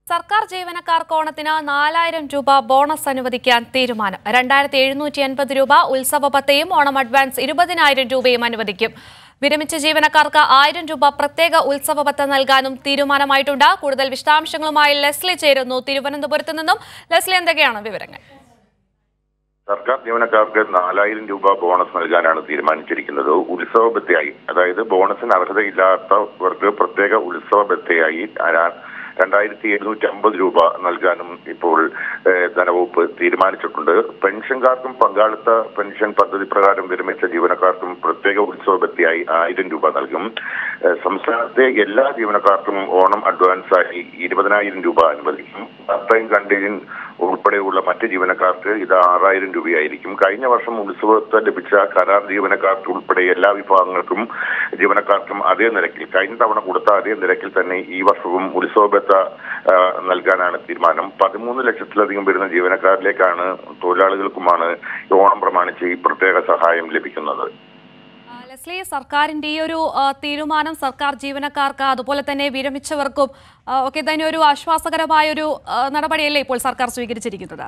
സർക്കാർ ജീവനക്കാർക്ക് ഓണത്തിന് നാലായിരം രൂപ ബോണസ് അനുവദിക്കാൻ തീരുമാനം രണ്ടായിരത്തി എഴുന്നൂറ്റി എൺപത് രൂപ ഉത്സവ പത്തയും ഓണം അഡ്വാൻസ് ഇരുപതിനായിരം രൂപയും അനുവദിക്കും വിരമിച്ച ജീവനക്കാർക്ക് ആയിരം രൂപ പ്രത്യേക ഉത്സവ പത്ത നൽകാനും തീരുമാനമായിട്ടുണ്ട് കൂടുതൽ വിശദാംശങ്ങളുമായി ലെസ്ലി ചേരുന്നു തിരുവനന്തപുരത്ത് നിന്നും ലെസ്ലി എന്തൊക്കെയാണ് വിവരങ്ങൾ സർക്കാർ ജീവനക്കാർക്ക് നാലായിരം രൂപ ബോണസ് നൽകാനാണ് തീരുമാനിച്ചിരിക്കുന്നത് ഉത്സവ ബത്തയായി അതായത് ബോണസിന് അർഹതയില്ലാത്തവർക്ക് പ്രത്യേക ഉത്സവ ബത്തയായി ആ- രണ്ടായിരത്തി എഴുന്നൂറ്റി അമ്പത് രൂപ നൽകാനും ഇപ്പോൾ ഏഹ്, ധനവകുപ്പ് തീരുമാനിച്ചിട്ടുണ്ട് പെൻഷൻകാർക്കും പങ്കാളിത്ത പെൻഷൻ പദ്ധതി പ്രകാരം വിരമിച്ച ജീവനക്കാർക്കും പ്രത്യേക ഉത്സവ ബത്തയായി ആയിരം രൂപ നൽകും ഏഹ്, സംസ്ഥാനത്തെ എല്ലാ ജീവനക്കാർക്കും ഓണം അഡ്വാൻസായി ഇരുപതിനായിരം രൂപ അനുവദിക്കും പാർട്ട് ടൈം കണ്ടീൻ ഉൾപ്പെടെയുള്ള മറ്റ് ജീവനക്കാർക്ക് ഇത് ആറായിരം രൂപയായിരിക്കും കഴിഞ്ഞ വർഷം ഉത്സവത്തെ ലഭിച്ച കരാർ ജീവനക്കാർക്ക് ഉൾപ്പെടെ എല്ലാ വിഭാഗങ്ങൾക്കും ജീവനക്കാർക്കും അതേ നിരക്കിൽ കഴിഞ്ഞ തവണ കൊടുത്ത അതേ നിരക്കിൽ തന്നെ ഈ വർഷവും ഉത്സവ ബത്ത ആ, നൽകാനാണ് തീരുമാനം പതിമൂന്ന് ലക്ഷത്തിലധികം വരുന്ന ജീവനക്കാരിലേക്കാണ് തൊഴിലാളികൾക്കുമാണ് ഈ ഓണം പ്രമാണിച്ച് ഈ പ്രത്യേക സഹായം ലഭിക്കുന്നത് ആ, ലെസ്ലി സർക്കാരിന്റെ ഈ ഒരു ആ, തീരുമാനം സർക്കാർ ജീവനക്കാർക്ക് അതുപോലെ തന്നെ വിരമിച്ചവർക്കും ആ, ഒക്കെ തന്നെ ഒരു ആശ്വാസകരമായ ഒരു ആ, നടപടിയല്ലേ ഇപ്പോൾ സർക്കാർ സ്വീകരിച്ചിരിക്കുന്നത്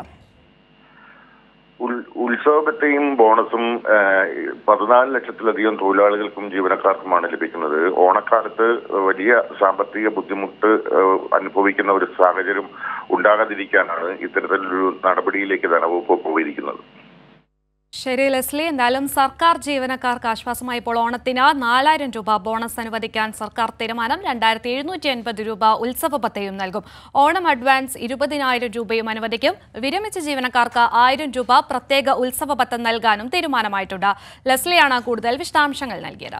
ഉൽ- ഉത്സവത്തെയും ബോണസും ആ, പതിനാല് ലക്ഷത്തിലധികം തൊഴിലാളികൾക്കും ജീവനക്കാർക്കുമാണ് ലഭിക്കുന്നത് ഓണക്കാലത്ത് വലിയ സാമ്പത്തിക ബുദ്ധിമുട്ട് ആ, അനുഭവിക്കുന്ന ഒരു സാഹചര്യം ഉണ്ടാകാതിരിക്കാനാണ് ഇത്തരത്തിലൊരു നടപടിയിലേക്ക് ധനവകുപ്പ് പോയിരിക്കുന്നത് ശരി ലെസ്ലി എന്തായാലും സർക്കാർ ജീവനക്കാർക്ക് ആശ്വാസമായി ഇപ്പോൾ ഓണത്തിന് നാലായിരം രൂപ ബോണസ് അനുവദിക്കാൻ സർക്കാർ തീരുമാനം രണ്ടായിരത്തി എഴുന്നൂറ്റി എൺപത് രൂപ ഉത്സവ പത്തയും നൽകും ഓണം അഡ്വാൻസ് ഇരുപതിനായിരം രൂപയും അനുവദിക്കും വിരമിച്ച ജീവനക്കാർക്ക് ആയിരം രൂപ പ്രത്യേക ഉത്സവ പത്തം നൽകാനും തീരുമാനമായിട്ടുണ്ട് ലെസ്ലിയാണ് കൂടുതൽ വിശദാംശങ്ങൾ നൽകിയത്